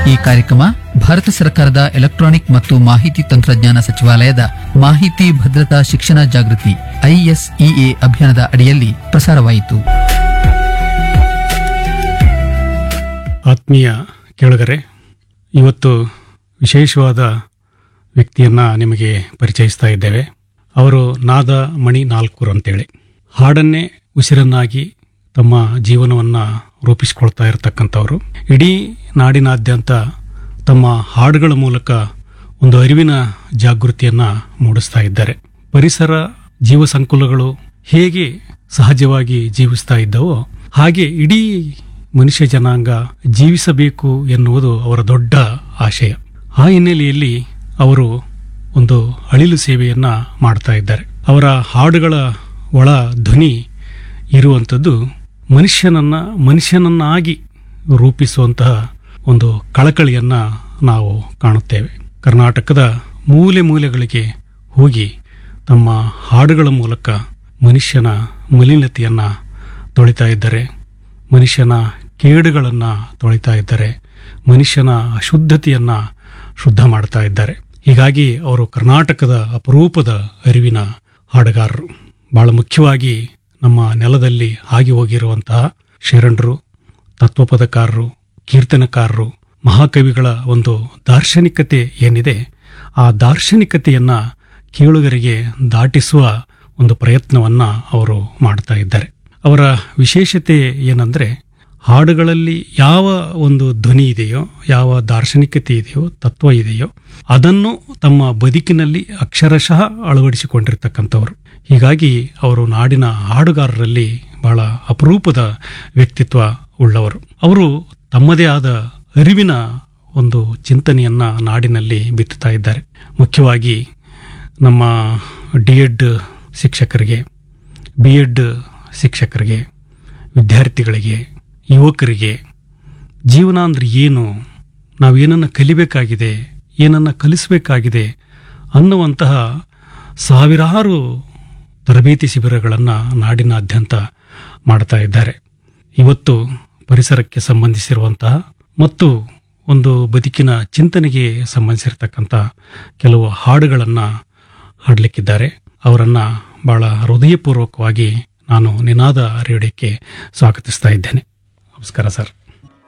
ಈ ಕಾರ್ಯಕ್ರಮ ಭಾರತ ಸರ್ಕಾರದ ಎಲೆಕ್ಟ್ರಾನಿಕ್ ಮತ್ತು ಮಾಹಿತಿ ತಂತ್ರಜ್ಞಾನ ಸಚಿವಾಲಯದ ಮಾಹಿತಿ ಭದ್ರತಾ ಶಿಕ್ಷಣ ಜಾಗೃತಿ ಐಎಸ್ಇಎ ಅಭಿಯಾನದ ಅಡಿಯಲ್ಲಿ ಪ್ರಸಾರವಾಯಿತು ಆತ್ಮೀಯ ಕೇಳುಗರೆ ಇವತ್ತು ವಿಶೇಷವಾದ ವ್ಯಕ್ತಿಯನ್ನ ನಿಮಗೆ ಪರಿಚಯಿಸ್ತಾ ಇದ್ದೇವೆ ಅವರು ನಾದ ಮಣಿ ನಾಲ್ಕೂರು ಅಂತೇಳಿ ಹಾಡನ್ನೇ ಉಸಿರನ್ನಾಗಿ ತಮ್ಮ ಜೀವನವನ್ನ ರೂಪಿಸಿಕೊಳ್ತಾ ಇರತಕ್ಕಂಥವ್ರು ಇಡೀ ನಾಡಿನಾದ್ಯಂತ ತಮ್ಮ ಹಾಡುಗಳ ಮೂಲಕ ಒಂದು ಅರಿವಿನ ಜಾಗೃತಿಯನ್ನ ಮೂಡಿಸ್ತಾ ಇದ್ದಾರೆ ಪರಿಸರ ಜೀವ ಸಂಕುಲಗಳು ಹೇಗೆ ಸಹಜವಾಗಿ ಜೀವಿಸ್ತಾ ಇದ್ದವೋ ಹಾಗೆ ಇಡೀ ಮನುಷ್ಯ ಜನಾಂಗ ಜೀವಿಸಬೇಕು ಎನ್ನುವುದು ಅವರ ದೊಡ್ಡ ಆಶಯ ಆ ಹಿನ್ನೆಲೆಯಲ್ಲಿ ಅವರು ಒಂದು ಅಳಿಲು ಸೇವೆಯನ್ನ ಮಾಡ್ತಾ ಇದ್ದಾರೆ ಅವರ ಹಾಡುಗಳ ಒಳ ಧ್ವನಿ ಇರುವಂಥದ್ದು ಮನುಷ್ಯನನ್ನ ಮನುಷ್ಯನನ್ನಾಗಿ ರೂಪಿಸುವಂತಹ ಒಂದು ಕಳಕಳಿಯನ್ನ ನಾವು ಕಾಣುತ್ತೇವೆ ಕರ್ನಾಟಕದ ಮೂಲೆ ಮೂಲೆಗಳಿಗೆ ಹೋಗಿ ತಮ್ಮ ಹಾಡುಗಳ ಮೂಲಕ ಮನುಷ್ಯನ ಮಲಿನತೆಯನ್ನ ತೊಳಿತಾ ಇದ್ದಾರೆ ಮನುಷ್ಯನ ಕೇಡುಗಳನ್ನು ತೊಳಿತಾ ಇದ್ದಾರೆ ಮನುಷ್ಯನ ಅಶುದ್ಧತೆಯನ್ನ ಶುದ್ಧ ಮಾಡ್ತಾ ಇದ್ದಾರೆ ಹೀಗಾಗಿ ಅವರು ಕರ್ನಾಟಕದ ಅಪರೂಪದ ಅರಿವಿನ ಹಾಡುಗಾರರು ಬಹಳ ಮುಖ್ಯವಾಗಿ ನಮ್ಮ ನೆಲದಲ್ಲಿ ಆಗಿ ಹೋಗಿರುವಂತಹ ಶರಣರು ತತ್ವಪದಕಾರರು ಕೀರ್ತನಕಾರರು ಮಹಾಕವಿಗಳ ಒಂದು ದಾರ್ಶನಿಕತೆ ಏನಿದೆ ಆ ದಾರ್ಶನಿಕತೆಯನ್ನ ಕೇಳುಗರಿಗೆ ದಾಟಿಸುವ ಒಂದು ಪ್ರಯತ್ನವನ್ನ ಅವರು ಮಾಡ್ತಾ ಇದ್ದಾರೆ ಅವರ ವಿಶೇಷತೆ ಏನಂದ್ರೆ ಹಾಡುಗಳಲ್ಲಿ ಯಾವ ಒಂದು ಧ್ವನಿ ಇದೆಯೋ ಯಾವ ದಾರ್ಶನಿಕತೆ ಇದೆಯೋ ತತ್ವ ಇದೆಯೋ ಅದನ್ನು ತಮ್ಮ ಬದುಕಿನಲ್ಲಿ ಅಕ್ಷರಶಃ ಅಳವಡಿಸಿಕೊಂಡಿರ್ತಕ್ಕಂಥವ್ರು ಹೀಗಾಗಿ ಅವರು ನಾಡಿನ ಹಾಡುಗಾರರಲ್ಲಿ ಬಹಳ ಅಪರೂಪದ ವ್ಯಕ್ತಿತ್ವ ಉಳ್ಳವರು ಅವರು ತಮ್ಮದೇ ಆದ ಅರಿವಿನ ಒಂದು ಚಿಂತನೆಯನ್ನ ನಾಡಿನಲ್ಲಿ ಬಿತ್ತುತ್ತಾ ಇದ್ದಾರೆ ಮುಖ್ಯವಾಗಿ ನಮ್ಮ ಡಿ ಎಡ್ ಶಿಕ್ಷಕರಿಗೆ ಬಿ ಎಡ್ ಶಿಕ್ಷಕರಿಗೆ ವಿದ್ಯಾರ್ಥಿಗಳಿಗೆ ಯುವಕರಿಗೆ ಜೀವನ ಅಂದ್ರೆ ಏನು ನಾವೇನನ್ನು ಕಲಿಬೇಕಾಗಿದೆ ಏನನ್ನು ಕಲಿಸಬೇಕಾಗಿದೆ ಅನ್ನುವಂತಹ ಸಾವಿರಾರು ತರಬೇತಿ ಶಿಬಿರಗಳನ್ನು ನಾಡಿನಾದ್ಯಂತ ಮಾಡ್ತಾ ಇದ್ದಾರೆ ಇವತ್ತು ಪರಿಸರಕ್ಕೆ ಸಂಬಂಧಿಸಿರುವಂತಹ ಮತ್ತು ಒಂದು ಬದುಕಿನ ಚಿಂತನೆಗೆ ಸಂಬಂಧಿಸಿರ್ತಕ್ಕಂಥ ಕೆಲವು ಹಾಡುಗಳನ್ನು ಹಾಡಲಿಕ್ಕಿದ್ದಾರೆ ಅವರನ್ನು ಬಹಳ ಹೃದಯಪೂರ್ವಕವಾಗಿ ನಾನು ನಿನಾದ ರೇಡಿಯೋಕ್ಕೆ ಸ್ವಾಗತಿಸ್ತಾ ಇದ್ದೇನೆ ನಮಸ್ಕಾರ ಸರ್